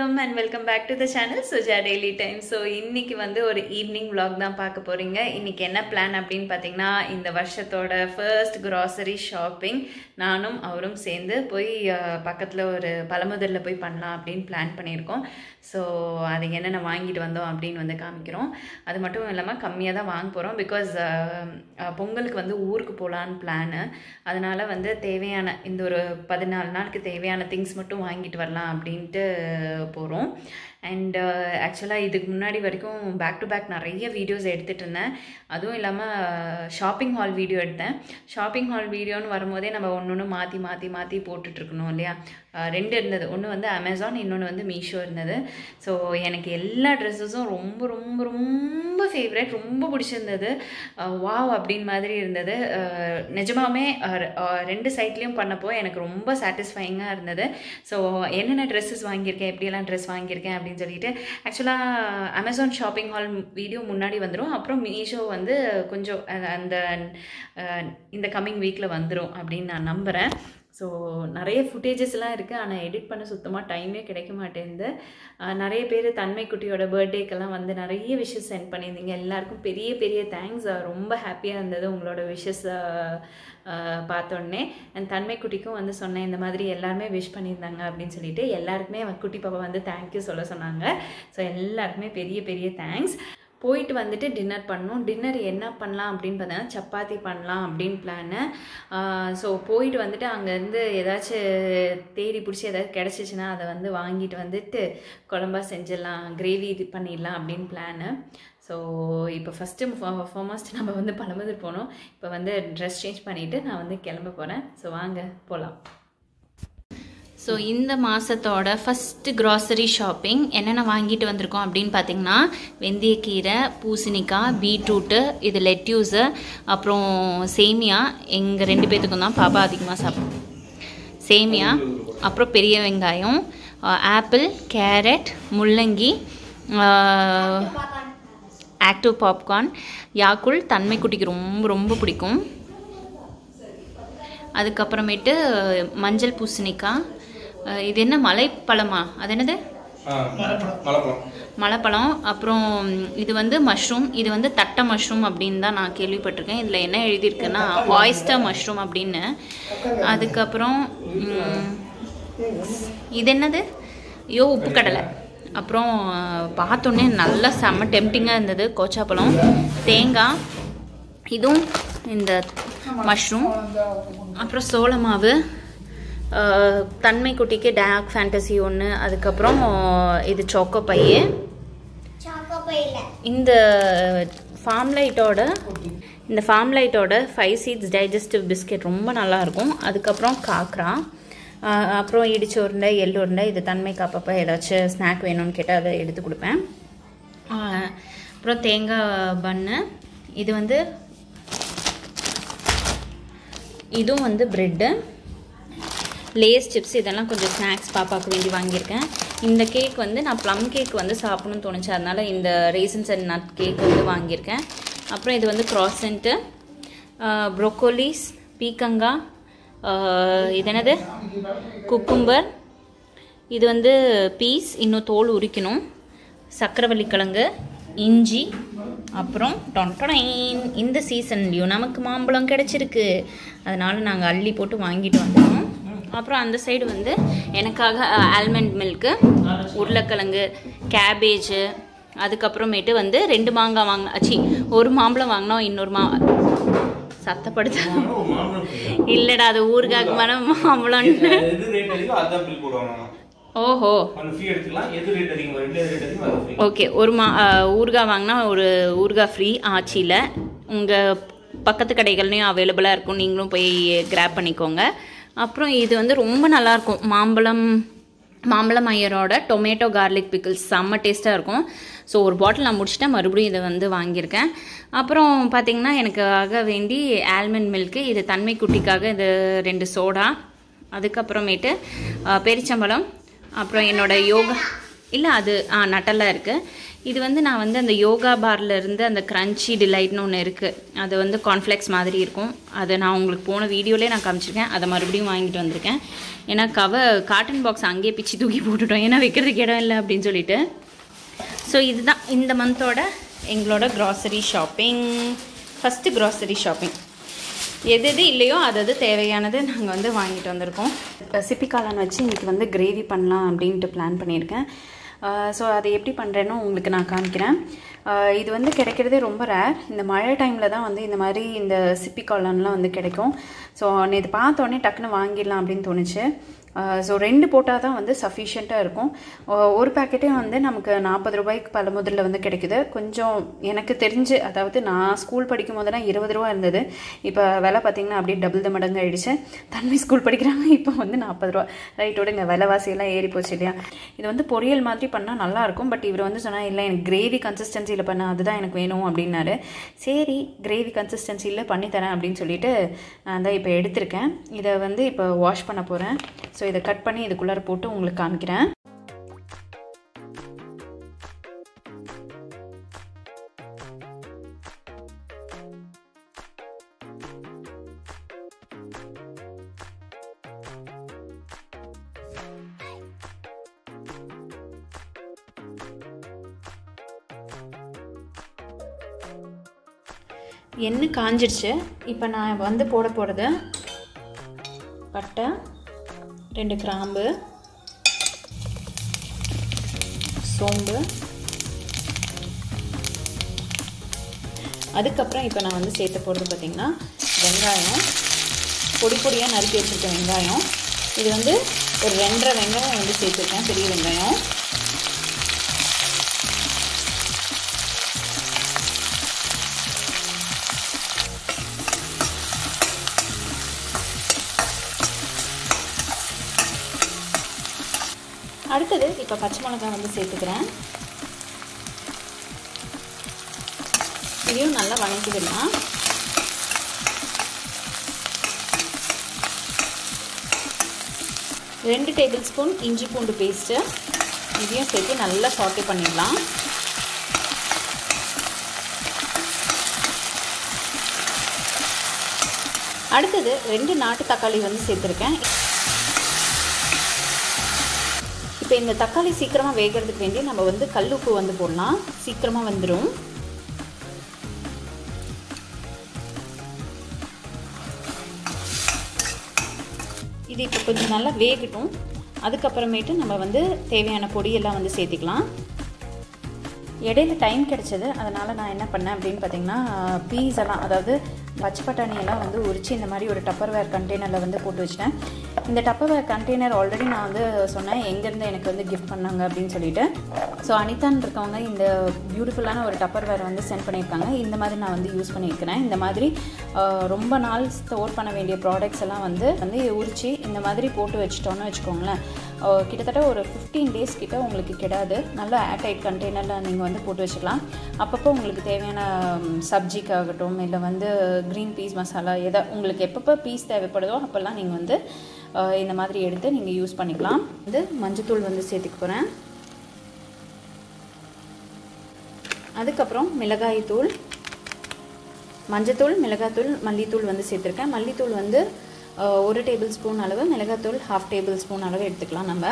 வணக்கம் and welcome back to the channel Suja daily time so இன்னைக்கு வந்து ஒரு ஈவினிங் vlog தான் பார்க்க போகிறீங்க இன்னைக்கு என்ன பிளான் அப்படின்னு பார்த்தீங்கன்னா இந்த வருஷத்தோட ஃபர்ஸ்ட் grocery ஷாப்பிங் நானும் அவரும் சேர்ந்து போய் பக்கத்தில் ஒரு பழமுதலில் போய் பண்ணலாம் அப்படின்னு பிளான் பண்ணியிருக்கோம் ஸோ அது என்னென்ன வாங்கிட்டு வந்தோம் அப்படின்னு வந்து காமிக்கிறோம் அது மட்டும் இல்லாமல் கம்மியாக தான் வாங்க போகிறோம் பிகாஸ் பொங்கலுக்கு வந்து ஊருக்கு போகலான்னு பிளானு அதனால் வந்து தேவையான இந்த ஒரு பதினாலு நாளுக்கு தேவையான திங்ஸ் மட்டும் வாங்கிட்டு வரலாம் அப்படின்ட்டு போகிறோம் அண்ட் ஆக்சுவலாக இதுக்கு முன்னாடி வரைக்கும் பேக் டு பேக் நிறைய வீடியோஸ் எடுத்துகிட்டு இருந்தேன் அதுவும் இல்லாமல் ஷாப்பிங் ஹால் வீடியோ எடுத்தேன் ஷாப்பிங் ஹால் வீடியோன்னு வரும்போதே நம்ம ஒன்று ஒன்று மாற்றி மாற்றி மாற்றி போட்டுட்ருக்கணும் இல்லையா அஹ் ரெண்டு இருந்தது ஒன்று வந்து அமேசான் இன்னொன்று வந்து மீஷோ இருந்தது ஸோ எனக்கு எல்லா ட்ரெஸ்ஸஸும் ரொம்ப ரொம்ப ரொம்ப ஃபேவரட் ரொம்ப பிடிச்சிருந்தது வாவ் அப்படின்னு மாதிரி இருந்தது அஹ் நிஜமாவே அஹ் அஹ் ரெண்டு சைட்லேயும் பண்ணப்போ எனக்கு ரொம்ப சாட்டிஸ்ஃபைங்காக இருந்தது ஸோ என்னென்ன ட்ரெஸ்ஸஸ் வாங்கியிருக்கேன் எப்படியெல்லாம் ட்ரெஸ் வாங்கியிருக்கேன் அப்படின்னு சொல்லிட்டு ஆக்சுவலாக அமேசான் ஷாப்பிங் ஹால் வீடியோ முன்னாடி வந்துடும் அப்புறம் மீஷோ வந்து கொஞ்சம் அஹ் அந்த அஹ் இந்த கம்மிங் வீக்கில் வந்துடும் அப்படின்னு நான் நம்புகிறேன் ஸோ நிறைய ஃபுட்டேஜஸ்லாம் இருக்குது ஆனால் எடிட் பண்ண சுத்தமாக டைமே கிடைக்க மாட்டேங்குது அஹ் நிறைய பேர் தன்மை குட்டியோட பர்த்டேக்கெல்லாம் வந்து நிறைய விஷஸ் சென்ட் பண்ணியிருந்தீங்க எல்லாருக்கும் பெரிய பெரிய தேங்க்ஸ் ரொம்ப ஹாப்பியாக இருந்தது உங்களோட விஷஸ் பார்த்தோன்னே அண்ட் தன்மை குட்டிக்கும் வந்து சொன்னேன் இந்த மாதிரி எல்லாருமே விஷ் பண்ணியிருந்தாங்க அப்படின்னு சொல்லிட்டு எல்லாருக்குமே அவன் குட்டி பாப்பா வந்து தேங்க்யூ சொல்ல சொன்னாங்க ஸோ எல்லாருக்குமே பெரிய பெரிய தேங்க்ஸ் போயிட்டு வந்துட்டு டின்னர் பண்ணோம் டின்னர் என்ன பண்ணலாம் அப்படின்னு பார்த்தீங்கன்னா சப்பாத்தி பண்ணலாம் அப்படின்னு பிளானு ஸோ போயிட்டு வந்துட்டு அங்கேருந்து ஏதாச்சும் தேடி பிடிச்சி ஏதாவது கிடச்சிச்சின்னா அதை வந்து வாங்கிட்டு வந்துட்டு குழம்பா செஞ்சிடலாம் கிரேவி இது பண்ணிடலாம் அப்படின்னு பிளானு ஸோ இப்போ ஃபஸ்ட்டு ஃபார்மஸ்ட் நம்ம வந்து பழமுதிர் போனோம் இப்போ வந்து ட்ரெஸ் சேஞ்ச் பண்ணிவிட்டு நான் வந்து கிளம்ப போகிறேன் ஸோ வாங்க போகலாம் ஸோ இந்த மாதத்தோட ஃபஸ்ட்டு க்ராசரி ஷாப்பிங் என்னென்ன வாங்கிட்டு வந்திருக்கோம் அப்படின்னு பார்த்தீங்கன்னா வெந்தயக்கீரை பூசணிக்காய் பீட்ரூட்டு இது லெட்யூஸு அப்புறம் சேமியா எங்கள் ரெண்டு பேர்த்துக்கும் தான் பாப்பா அதிகமாக சாப்பிடும் சேமியா அப்புறம் பெரிய வெங்காயம் ஆப்பிள் கேரட் முள்ளங்கி ஆக்டிவ் பாப்கார்ன் யாக்குள் தன்மை குட்டிக்கு ரொம்ப ரொம்ப பிடிக்கும் அதுக்கப்புறமேட்டு மஞ்சள் பூசணிக்காய் அஹ் இது என்ன மலைப்பழமா அது என்னது மலைப்பழம் மலைப்பழம் அப்புறம் இது வந்து மஷ்ரூம் இது வந்து தட்டை மஷ்ரூம் அப்படின்னு தான் நான் கேள்விப்பட்டிருக்கேன் இதில் என்ன எழுதியிருக்குன்னா ஆயிஸ்டர் மஷ்ரூம் அப்படின்னு அதுக்கப்புறம் ம், இது என்னது ஐயோ உப்பு கடலை அப்புறம் பார்த்தோன்னே நல்லா செம்ம டெம்டிங்காக இருந்தது கோச்சாப்பழம் தேங்காய் இதுவும் இந்த மஷ்ரூம் அப்புறம் சோள மாவு அஹ், தன்மை குட்டிக்கு டார்க் ஃபேண்டசி ஒன்று அதுக்கப்புறம் இது சோக்கோ பைய இந்த ஃபார்ம் லைட்டோட இந்த ஃபார்ம் லைட்டோட ஃபைவ் சீட்ஸ் டைஜஸ்டிவ் பிஸ்கெட் ரொம்ப நல்லாயிருக்கும் அதுக்கப்புறம் காக்ரா அஹ், அப்புறம் இடிச்ச உருண்டை எள்ளு உருண்டை இது தன்மை காப்பப்போ ஏதாச்சும் ஸ்நாக் வேணும்னு கேட்டால் அதை எடுத்து கொடுப்பேன் அஹ், அப்புறம் தேங்காய் பன்னு இது வந்து இதுவும் வந்து ப்ரெட்டு லேஸ் சிப்ஸ் இதெல்லாம் கொஞ்சம் ஸ்நாக்ஸ் பாப்பாவுக்கு வேண்டி வாங்கியிருக்கேன் இந்த கேக் வந்து நான் ப்ளம் கேக் வந்து சாப்பிடணும்னு தோணுச்சு அதனால் இந்த ரேசன்ஸ் அண்ட் நட் கேக் வந்து வாங்கியிருக்கேன் அப்புறம் இது வந்து க்ராசன்ட்டு ப்ரொக்கோலிஸ் பீக்கங்காய் ஆஹ், இது என்னது குக்கும்பர் இது வந்து பீஸ் இன்னும் தோல் உரிக்கணும் சக்கரவள்ளி கிழங்கு இஞ்சி அப்புறம் டொன்டொடைன் இந்த சீசன்லேயும் நமக்கு மாம்பழம் கிடச்சிருக்கு அதனால் நாங்கள் அள்ளி போட்டு வாங்கிட்டு வந்துட்டோம் அப்புறம் அந்த சைடு வந்து எனக்காக ஆல்மண்ட் மில்க்கு உருளைக்கிழங்கு கேபேஜு அதுக்கப்புறமேட்டு வந்து ரெண்டு மாங்காய் வாங்கினோம் அச்சி ஒரு மாம்பழம் வாங்கினோம் இன்னொரு மா சத்தப்படுத்த இல்லைடா அது ஊருக்காக மனம் மாம்பழம்னு எது ரேட் அதிகம் அதான் பில் போடுவாங்க ஓஹோ அந்த ஃபீ எடுத்துக்கலாம் எது ரேட் அதிகம் ரெண்டு ரேட் அதிகம் அது ஃப்ரீ ஓகே ஒரு மா அஹ், ஊறுகாய் வாங்கினா ஒரு ஊறுகாய் ஃப்ரீ ஆச்சியில் உங்கள் பக்கத்து கடைகள்லையும் அவைலபிளாக இருக்கும் நீங்களும் போய் கிராப் பண்ணிக்கோங்க அப்புறம் இது வந்து ரொம்ப நல்லாயிருக்கும் மாம்பழம் மாம்பழம் ஐயரோட டொமேட்டோ கார்லிக் பிக்கிள்ஸ் செம்ம டேஸ்ட்டாக இருக்கும் ஸோ ஒரு பாட்டில் நான் முடிச்சிட்டேன் மறுபடியும் இதை வந்து வாங்கியிருக்கேன் அப்புறம் பார்த்தீங்கன்னா எனக்காக வேண்டி ஆல்மண்ட் மில்க்கு இது தன்மை குட்டிக்காக இது ரெண்டு சோடா அதுக்கப்புறமேட்டு அஹ், பெரிச்சம்பழம் அப்புறம் என்னோட யோகா இல்லை அது ஆ நட்டெல்லாம் இருக்குது இது வந்து நான் வந்து அந்த யோகா பார்ல இருந்து அந்த கிரன்ச்சி டிலைட்னு ஒன்று இருக்குது அது வந்து கார்ன்ஃப்ளெக்ஸ் மாதிரி இருக்கும் அதை நான் உங்களுக்கு போன வீடியோலேயே நான் காமிச்சிருக்கேன் அதை மறுபடியும் வாங்கிட்டு வந்திருக்கேன் ஏன்னா கவர் காட்டன் பாக்ஸ் அங்கேயே பிச்சு தூக்கி போட்டுட்டோம் ஏன்னா வைக்கிறதுக்கு இடம் இல்லை அப்படின்னு சொல்லிட்டு ஸோ இதுதான் இந்த மந்தோட எங்களோட grocery shopping first grocery shopping எது எது இல்லையோ அது அது தேவையானது நாங்கள் வந்து வாங்கிட்டு வந்திருக்கோம் சிப்பி காளான் வச்சு இன்றைக்கி வந்து கிரேவி பண்ணலாம் அப்படின்ட்டு பிளான் பண்ணியிருக்கேன் ஸோ அதை எப்படி பண்ணுறேன்னு உங்களுக்கு நான் காமிக்கிறேன் ஆஹ் இது வந்து கிடைக்கிறதே ரொம்ப ரேர் இந்த மழை டைமில் தான் வந்து இந்த மாதிரி இந்த சிப்பி காளான்லாம் வந்து கிடைக்கும் ஸோ நேற்று பார்த்த உடனே டக்குன்னு வாங்கிடலாம் அப்படின்னு தோணுச்சு ஸோ ரெண்டு போட்டால் தான் வந்து சஃபிஷியண்ட்டாக இருக்கும் ஆஹ் ஒரு பேக்கெட்டே வந்து நமக்கு நாற்பது ரூபாய்க்கு பல முதல்ல வந்து கிடைக்குது கொஞ்சம் எனக்கு தெரிஞ்சு அதாவது நான் ஸ்கூல் படிக்கும் போதெல்லாம் இருபது ரூபா இருந்தது இப்போ விலை பார்த்தீங்கன்னா அப்படியே டபுள் த மடங்கு ஆயிடுச்சு தன்மை ஸ்கூல் படிக்கிறாங்க இப்போ வந்து நாற்பது ரூபா ரைட் விடுங்க விலைவாசியெல்லாம் ஏறி போச்சு இல்லையா இது வந்து பொரியல் மாதிரி பண்ணால் நல்லாயிருக்கும் பட் இவர் வந்து சொன்னால் இல்லை எனக்கு கிரேவி கன்சிஸ்டன்சியில் பண்ண அதுதான் எனக்கு வேணும் அப்படின்னாரு சரி கிரேவி கன்சிஸ்டன்சியில் பண்ணித்தரேன் அப்படின்னு சொல்லிட்டு நான் தான் இப்போ எடுத்திருக்கேன் இதை வந்து இப்போ வாஷ் பண்ண போகிறேன் ஸோ இதை கட் பண்ணி இதுக்குள்ளார போட்டு உங்களுக்கு காமிக்கிறேன் எண்ணெய் காஞ்சிடுச்சு இப்போ நான் வந்து போட போகிறது பட்டை ரெண்டு கிராம்பு சோம்பு அதுக்கப்புறம் இப்போ நான் வந்து சேர்த்து போடுறது பார்த்திங்கன்னா வெங்காயம் பொடி பொடியாக நறுக்கி வச்சுருக்கேன் வெங்காயம் இது வந்து ஒரு ரெண்டரை வெங்காயம் வந்து சேர்த்துருக்கேன் பெரிய வெங்காயம் அடுத்தது இப்போ பச்சை மிளகாய் வந்து சேர்த்துக்கிறேன் இதையும் நல்லா வணக்கிடலாம் ரெண்டு டேபிள் ஸ்பூன் இஞ்சி பூண்டு பேஸ்ட்டு இதையும் சேர்த்து நல்லா சாட்டே பண்ணிடலாம் அடுத்தது ரெண்டு நாட்டு தக்காளி வந்து சேர்த்துருக்கேன் இப்போ இந்த தக்காளி சீக்கிரமாக வேகிறதுக்கு வேண்டி நம்ம வந்து கல் உப்பு வந்து போடலாம் சீக்கிரமாக வந்துடும் இது இப்போ கொஞ்சம் நல்லா வேகட்டும் அதுக்கப்புறமேட்டு நம்ம வந்து தேவையான பொடியெல்லாம் வந்து சேர்த்திக்கலாம் இடையில டைம் கிடச்சிது அதனால் நான் என்ன பண்ணேன் அப்படின்னு பார்த்தீங்கன்னா பீஸ் எல்லாம் அதாவது பச்சை பட்டாணி எல்லாம் வந்து உரித்து இந்த மாதிரி ஒரு டப்பர்வேர் கண்டெய்னரில் வந்து போட்டு வச்சிட்டேன் இந்த டப்பர்வேர் கண்டெய்னர் ஆல்ரெடி நான் வந்து சொன்னேன் எங்கேருந்து எனக்கு வந்து கிஃப்ட் பண்ணாங்க அப்படின்னு சொல்லிட்டு ஸோ அனிதான் இருக்கவங்க இந்த பியூட்டிஃபுல்லான ஒரு டப்பர்வேர் வந்து சென்ட் பண்ணியிருக்காங்க இந்த மாதிரி நான் வந்து யூஸ் பண்ணியிருக்கிறேன் இந்த மாதிரி ஆஹ், ரொம்ப நாள் ஸ்டோர் பண்ண வேண்டிய ப்ராடக்ட்ஸ் எல்லாம் வந்து வந்து உரித்து இந்த மாதிரி போட்டு வச்சிட்டோன்னு வச்சுக்கோங்களேன் ஆஹ், கிட்டத்தட்ட ஒரு ஃபிஃப்டீன் டேஸ் கிட்ட உங்களுக்கு கிடாது நல்ல ஏர்டைட் கண்டெய்னரில் நீங்கள் வந்து போட்டு வச்சுக்கலாம் அப்பப்போ உங்களுக்கு தேவையான ம், சப்ஜிக்காகட்டும் இல்லை வந்து க்ரீன் பீஸ் மசாலா எதை உங்களுக்கு எப்பப்போ பீஸ் தேவைப்படுதோ அப்போல்லாம் நீங்கள் வந்து ஆஹ், இந்த மாதிரி எடுத்து நீங்கள் யூஸ் பண்ணிக்கலாம் வந்து மஞ்சத்தூள் வந்து சேர்த்துக்க போகிறேன் அதுக்கப்புறம் மிளகாய் தூள் மஞ்சத்தூள் மிளகாத்தூள் மல்லித்தூள் வந்து சேர்த்துருக்கேன் மல்லித்தூள் வந்து ஆஹ், ஒரு டேபிள் ஸ்பூன் அளவு மிளகாத்தூள் ஹாஃப் டேபிள் ஸ்பூன் அளவு எடுத்துக்கலாம் நம்ம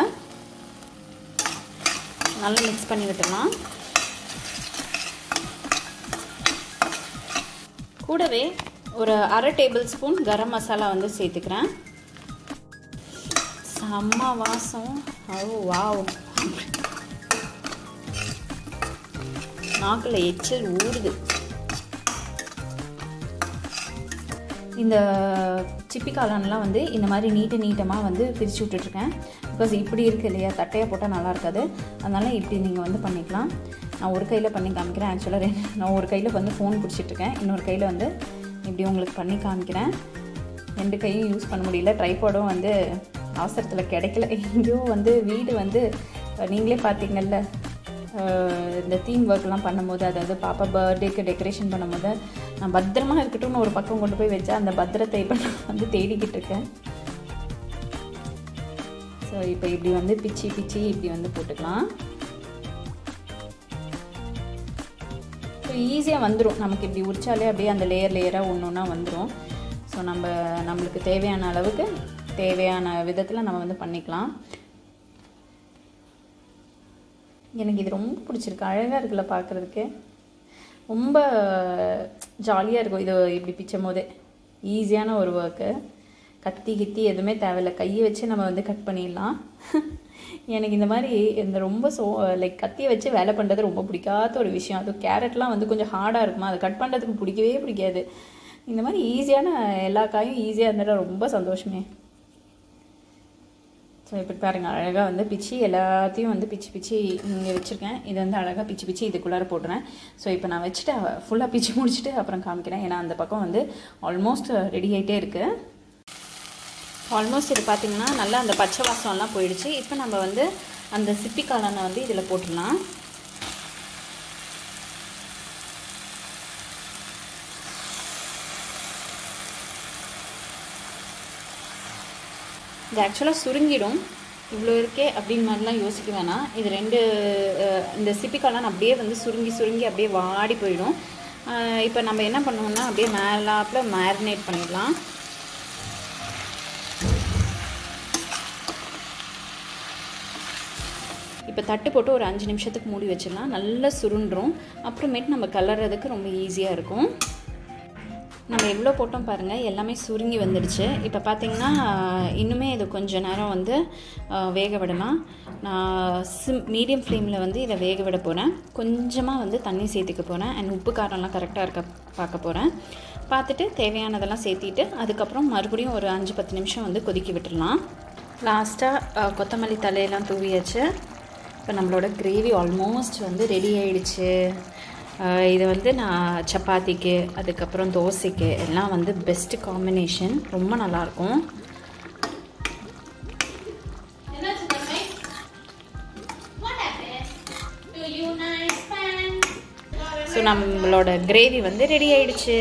நல்லா மிக்ஸ் பண்ணி விட்டுடலாம் கூடவே ஒரு அரை டேபிள் ஸ்பூன் கரம் மசாலா வந்து சேர்த்துக்கிறேன் செம்ம வாசம் ஓ வாவ் நாக்கில் எச்சில் ஊறுது இந்த சிப்பி காளான்லாம் வந்து இந்த மாதிரி நீட்டு நீட்டமாக வந்து பிரித்து விட்டுட்ருக்கேன் பிகாஸ் இப்படி இருக்குது இல்லையா தட்டையாக போட்டால் நல்லா இருக்காது அதனால் இப்படி நீங்கள் வந்து பண்ணிக்கலாம் நான் ஒரு கையில் பண்ணி காமிக்கிறேன் ஆக்சுவலாக ரெண்டு நான் ஒரு கையில் வந்து ஃபோன் பிடிச்சிட்ருக்கேன் இன்னொரு கையில் வந்து இப்படி உங்களுக்கு பண்ணி காமிக்கிறேன் ரெண்டு கையும் யூஸ் பண்ண முடியல ட்ரைபாடும் வந்து அவசரத்தில் கிடைக்கல எங்கேயோ வந்து வீடு வந்து அஹ், நீங்களே பார்த்தீங்கல்ல அஹ், இந்த தீம் ஒர்க்லாம் பண்ணும்போது அதாவது பாப்பா பர்த்டேக்கு டெக்கரேஷன் பண்ணும்போது நான் பத்திரமா இருக்கட்டும்னு ஒரு பக்கம் கொண்டு போய் வச்சா அந்த பத்திரத்தை இப்போ நான் வந்து தேடிக்கிட்டு இருக்கேன் ஸோ இப்போ இப்படி வந்து பிச்சி பிச்சி இப்படி வந்து போட்டுக்கலாம் ஈஸியாக வந்துடும் நமக்கு இப்படி உரிச்சாலே அப்படியே அந்த லேயர் லேயராக ஒன்று ஒன்றா வந்துடும் ஸோ நம்ம நம்மளுக்கு தேவையான அளவுக்கு தேவையான விதத்தில் நம்ம வந்து பண்ணிக்கலாம் எனக்கு இது ரொம்ப பிடிச்சிருக்கு அழகாக இருக்குல்ல பார்க்குறதுக்கு ரொம்ப ஜாலியாக இருக்கும் இது இப்படி பிச்சும் போதே ஈஸியான ஒரு ஒர்க்கு கத்தி கித்தி எதுவுமே தேவையில்லை கையை வச்சு நம்ம வந்து கட் பண்ணிடலாம் எனக்கு இந்த மாதிரி இந்த ரொம்ப சோ லைக் கத்தியை வச்சு வேலை பண்ணுறது ரொம்ப பிடிக்காத ஒரு விஷயம் அதுவும் கேரட்லாம் வந்து கொஞ்சம் ஹார்டாக இருக்குமா அதை கட் பண்ணுறதுக்கு பிடிக்கவே பிடிக்காது இந்த மாதிரி ஈஸியான எல்லா காயும் ஈஸியாக இருந்தாலும் ரொம்ப சந்தோஷமே ஸோ இப்படி பாருங்கள் அழகாக வந்து பிச்சு எல்லாத்தையும் வந்து பிச்சு பிச்சு இங்கே வச்சுருக்கேன் இது வந்து அழகாக பிச்சு பிச்சு இதுக்குள்ளார போட்டுறேன் ஸோ இப்போ நான் வச்சுட்டு ஃபுல்லாக பிச்சு முடிச்சுட்டு அப்புறம் காமிக்கிறேன் ஏன்னா அந்த பக்கம் வந்து ஆல்மோஸ்ட் ரெடி ஆகிட்டே இருக்குது ஆல்மோஸ்ட் இது பார்த்திங்கன்னா நல்லா அந்த பச்சை வாசம்லாம் போயிடுச்சு இப்போ நம்ம வந்து அந்த சிப்பி காளானை வந்து இதில் போட்டுடலாம் இது ஆக்சுவலாக சுருங்கிடும் இவ்வளோ இருக்கே அப்படின்னு மாதிரிலாம் யோசிக்க வேணாம் இது ரெண்டு அஹ், இந்த சிப்பிக்காளான் அப்படியே வந்து சுருங்கி சுருங்கி அப்படியே வாடி போயிடும் அஹ், இப்போ நம்ம என்ன பண்ணுவோம்னா அப்படியே மேலாப்பில் மேரினேட் பண்ணிடலாம் இப்போ தட்டு போட்டு ஒரு அஞ்சு நிமிஷத்துக்கு மூடி வச்சிடலாம் நல்லா சுருண்டுரும் அப்புறமேட்டு நம்ம கலர்றதுக்கு ரொம்ப ஈஸியாக இருக்கும் நம்ம எவ்வளோ போட்டோம் பாருங்கள் எல்லாமே சுருங்கி வந்துடுச்சு இப்போ பார்த்தீங்கன்னா இன்னுமே இது கொஞ்ச நேரம் வந்து அஹ், வேக விடலாம் நான் சிம் மீடியம் ஃப்ளேமில் வந்து இதை வேக விட போகிறேன் கொஞ்சமாக வந்து தண்ணி சேர்த்துக்க போகிறேன் அண்ட் உப்பு காரம்லாம் கரெக்டாக இருக்க பார்க்க போகிறேன் பார்த்துட்டு தேவையானதெல்லாம் சேர்த்திட்டு அதுக்கப்புறம் மறுபடியும் ஒரு அஞ்சு பத்து நிமிஷம் வந்து கொதிக்க விட்டுடலாம் லாஸ்ட்டாக கொத்தமல்லி தலையெல்லாம் தூவியாச்சு இப்போ நம்மளோட கிரேவி ஆல்மோஸ்ட் வந்து ரெடி ஆயிடுச்சு ஆஹ் இது வந்து நான் சப்பாத்திக்கு அதுக்கப்புறம் தோசைக்கு எல்லாம் வந்து பெஸ்ட் காம்பினேஷன் ரொம்ப நல்லாயிருக்கும் என்னாச்சு தம்பி? What happened? Do you nice fan? So நம்மளோட கிரேவி வந்து ரெடி ஆயிடுச்சு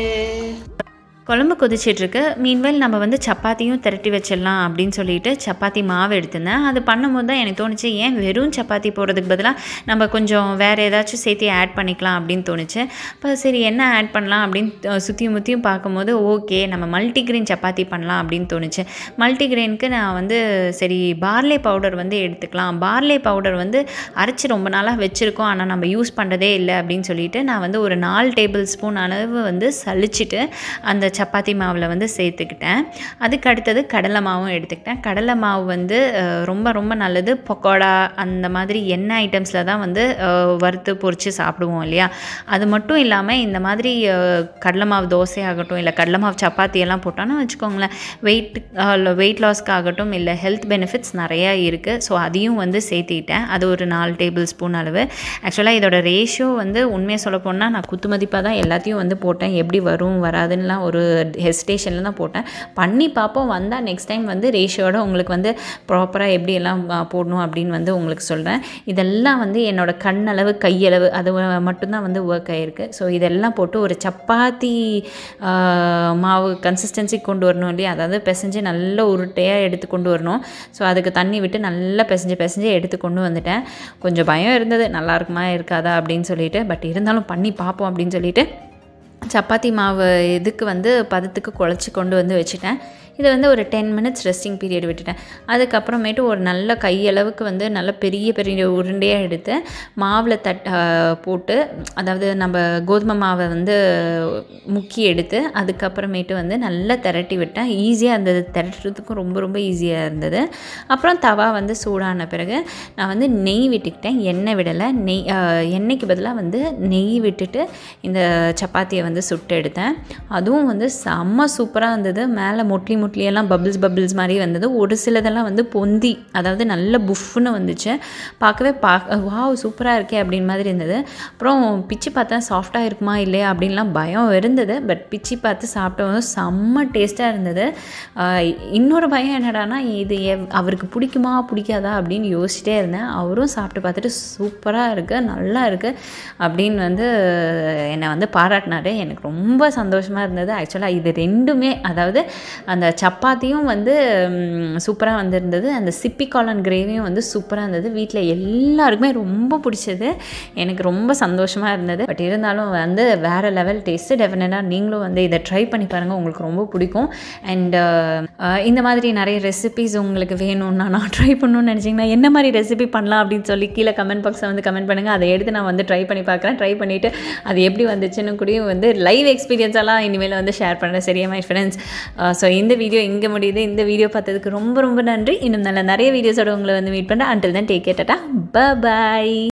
குழம்பு கொதிச்சிட்ருக்கு மீன்வேல் நம்ம வந்து சப்பாத்தியும் திரட்டி வச்சிடலாம் அப்படின்னு சொல்லிட்டு சப்பாத்தி மாவு எடுத்திருந்தேன் அது பண்ணும்போது தான் எனக்கு தோணுச்சு ஏன் வெறும் சப்பாத்தி போடுறதுக்கு பதிலாக நம்ம கொஞ்சம் வேறு ஏதாச்சும் சேர்த்து ஆட் பண்ணிக்கலாம் அப்படின்னு தோணுச்சு அப்போ சரி என்ன ஆட் பண்ணலாம் அப்படின்னு சுற்றியும் முற்றியும் பார்க்கும்போது ஓகே நம்ம மல்டிக்ரெயின் சப்பாத்தி பண்ணலாம் அப்படின்னு தோணுச்சு மல்டிக்ரெயினுக்கு நான் வந்து சரி பார்லே பவுடர் வந்து எடுத்துக்கலாம் பார்லே பவுடர் வந்து அரைச்சி ரொம்ப நாளாக வச்சுருக்கோம் ஆனால் நம்ம யூஸ் பண்ணுறதே இல்லை அப்படின்னு சொல்லிட்டு நான் வந்து ஒரு நாலு டேபிள் ஸ்பூன் அளவு வந்து சலிச்சிட்டு அந்த சப்பாத்தி மாவில் வந்து சேர்த்துக்கிட்டேன் அதுக்கு அடுத்தது கடலை மாவும் எடுத்துக்கிட்டேன் கடலை மாவு வந்து அஹ், ரொம்ப ரொம்ப நல்லது பக்கோடா அந்த மாதிரி எண்ணெய் ஐட்டம்ஸில் தான் வந்து அஹ், வறுத்து பொரித்து சாப்பிடுவோம் இல்லையா அது மட்டும் இல்லாமல் இந்த மாதிரி அஹ், கடலை மாவு தோசை ஆகட்டும் இல்லை கடலை மாவு சப்பாத்தி எல்லாம் போட்டோன்னா வச்சுக்கோங்களேன் வெயிட் வெயிட் லாஸ்க்கு ஆகட்டும் இல்லை ஹெல்த் பெனிஃபிட்ஸ் நிறையா இருக்குது ஸோ அதையும் வந்து சேர்த்திட்டேன் அது ஒரு நாலு டேபிள் ஸ்பூன் அளவு ஆக்சுவலாக இதோட ரேஷியோ வந்து உண்மையை சொல்ல போனால் நான் குத்து மதிப்பாக தான் எல்லாத்தையும் வந்து போட்டேன் எப்படி வரும் வராதுன்னுலாம் ஒரு ஹெசிடேஷனில் தான் போட்டேன் பண்ணி பார்ப்போம் வந்தால் நெக்ஸ்ட் டைம் வந்து ரேஷியோட உங்களுக்கு வந்து ப்ராப்பராக எப்படி எல்லாம் ஆ, போடணும் அப்படின்னு வந்து உங்களுக்கு சொல்கிறேன் இதெல்லாம் வந்து என்னோட கண்ணளவு கையளவு அது வ- மட்டும்தான் வந்து ஒர்க் ஆகிருக்கு ஸோ இதெல்லாம் போட்டு ஒரு சப்பாத்தி ஆ, மாவு கன்சிஸ்டன்சி கொண்டு வரணும் இல்லையா அதாவது பிசைஞ்சு நல்ல உருட்டையாக எடுத்து கொண்டு வரணும் ஸோ அதுக்கு தண்ணி விட்டு நல்லா பிசைஞ்சு பிசைஞ்சு எடுத்து கொண்டு வந்துட்டேன் கொஞ்சம் பயம் இருந்தது நல்லா இருக்குமா இருக்காதா அப்படின்னு சொல்லிட்டு பட் இருந்தாலும் பண்ணி பார்ப்போம் அப்படின்னு சொல்லிட்டு சப்பாத்தி மாவு இதுக்கு வந்து பதத்துக்கு குழச்சி கொண்டு வந்து வச்சுட்டேன் இதை வந்து ஒரு டென் மினிட்ஸ் ரெஸ்டிங் பீரியட் விட்டுட்டேன் அதுக்கப்புறமேட்டு ஒரு நல்ல கையளவுக்கு வந்து நல்ல பெரிய பெரிய உருண்டையாக எடுத்து மாவில் தட் ஆ, போட்டு அதாவது நம்ம கோதுமை மாவை வந்து முக்கி எடுத்து அதுக்கப்புறமேட்டு வந்து நல்லா திரட்டி விட்டேன் ஈஸியாக இருந்தது திரட்டுறதுக்கும் ரொம்ப ரொம்ப ஈஸியாக இருந்தது அப்புறம் தவா வந்து சூடான பிறகு நான் வந்து நெய் விட்டுக்கிட்டேன் எண்ணெய் விடலை நெய் ஆ, எண்ணெய்க்கு பதிலாக வந்து நெய் விட்டுட்டு இந்த சப்பாத்தியை வந்து சுட்டு எடுத்தேன் அதுவும் வந்து செம்ம சூப்பராக இருந்தது மேலே மொட்லி மொட்லியெல்லாம் பபிள்ஸ் பபிள்ஸ் மாதிரி வந்தது ஒரு சிலதெல்லாம் வந்து பொந்தி அதாவது நல்ல புஃப்னு வந்துச்சு பார்க்கவே பா வாவ் சூப்பராக இருக்கே அப்படின்னு மாதிரி இருந்தது அப்புறம் பிச்சு பார்த்தா சாஃப்டாக இருக்குமா இல்லையா அப்படின்லாம் பயம் இருந்தது பட் பிச்சு பார்த்து சாப்பிட்டவங்க செம்ம டேஸ்ட்டாக இருந்தது ஆஹ் இன்னொரு பயம் என்னடானா இது எவ்- அவருக்கு பிடிக்குமா பிடிக்காதா அப்படின்னு யோசிச்சிட்டே இருந்தேன் அவரும் சாப்பிட்டு பார்த்துட்டு சூப்பராக இருக்குது நல்லா இருக்குது அப்படின்னு வந்து என்னை வந்து பாராட்டினாரு எனக்கு ரொம்ப சந்தோஷமாக இருந்தது ஆக்சுவலாக இது ரெண்டுமே அதாவது அந்த சப்பாத்தியும் வந்து சூப்பராக வந்திருந்தது அந்த சிப்பி காளான் கிரேவியும் வந்து சூப்பராக இருந்தது வீட்டில் எல்லாருக்குமே ரொம்ப பிடிச்சது எனக்கு ரொம்ப சந்தோஷமாக இருந்தது பட் இருந்தாலும் வந்து வேறு லெவல் டேஸ்ட்டு டெஃபினட்டாக நீங்களும் வந்து இதை ட்ரை பண்ணி பாருங்கள் உங்களுக்கு ரொம்ப பிடிக்கும் அண்ட் இந்த மாதிரி நிறைய ரெசிபிஸ் உங்களுக்கு வேணும்னா நான் ட்ரை பண்ணணும்னு நினச்சிங்கன்னா என்ன மாதிரி ரெசிபி பண்ணலாம் அப்படின்னு சொல்லி கீழே கமெண்ட் பாக்ஸில் வந்து கமெண்ட் பண்ணுங்கள் அதை எடுத்து நான் வந்து ட்ரை பண்ணி பார்க்குறேன் ட்ரை பண்ணிவிட்டு அது எப்படி வந்துச்சுன்னு கூடயும் வந்து லைவ் எக்ஸ்பீரியன்ஸ் எல்லாம் இனிமேல் வந்து ஷேர் பண்ணுறேன் சரியா மை ஃப்ரெண்ட்ஸ் ஸோ இந்த வீடியோ இங்கே முடியுது இந்த வீடியோ பார்த்ததுக்கு ரொம்ப ரொம்ப நன்றி இன்னும் நல்ல நிறைய வீடியோஸோட உங்களை வந்து மீட் பண்ணுறேன் அண்டில் தான் டேக் கேட்டா பாய்